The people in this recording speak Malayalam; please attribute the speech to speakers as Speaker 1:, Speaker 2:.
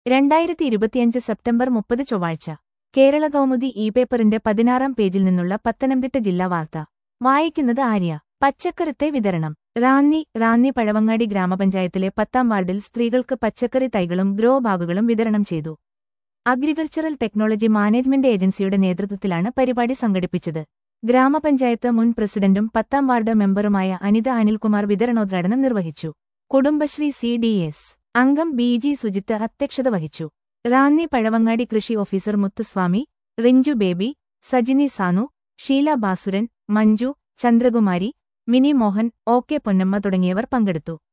Speaker 1: രണ്ടായിരത്തി ഇരുപത്തിയഞ്ച് സെപ്റ്റംബർ മുപ്പത് ചൊവ്വാഴ്ച കേരള കൗമുദി ഇ പേപ്പറിന്റെ പതിനാറാം പേജിൽ നിന്നുള്ള പത്തനംതിട്ട ജില്ലാ വാർത്ത വായിക്കുന്നത് ആര്യ പച്ചക്കറിത്തെ വിതരണം റാന്നി റാന്നി പഴവങ്ങാടി ഗ്രാമപഞ്ചായത്തിലെ പത്താം വാർഡിൽ സ്ത്രീകൾക്ക് പച്ചക്കറി തൈകളും ഗ്രോ ബാഗുകളും വിതരണം ചെയ്തു അഗ്രികൾച്ചറൽ ടെക്നോളജി മാനേജ്മെന്റ് ഏജൻസിയുടെ നേതൃത്വത്തിലാണ് പരിപാടി സംഘടിപ്പിച്ചത് ഗ്രാമപഞ്ചായത്ത് മുൻ പ്രസിഡന്റും പത്താം വാർഡ് മെമ്പറുമായ അനിത അനിൽകുമാർ വിതരണോദ്ഘാടനം നിർവഹിച്ചു കുടുംബശ്രീ സി ഡി എസ് അംഗം ബി ജി സുജിത്ത് അധ്യക്ഷത വഹിച്ചു റാന്നി പഴവങ്ങാടി കൃഷി officer Muthuswamy Rinchu Baby Sajini Sanu Sheela Bhasuran Manju Chandrakumari Mini Mohan O K Ponnamma തുടങ്ങിയവർ പങ്കെടുത്തു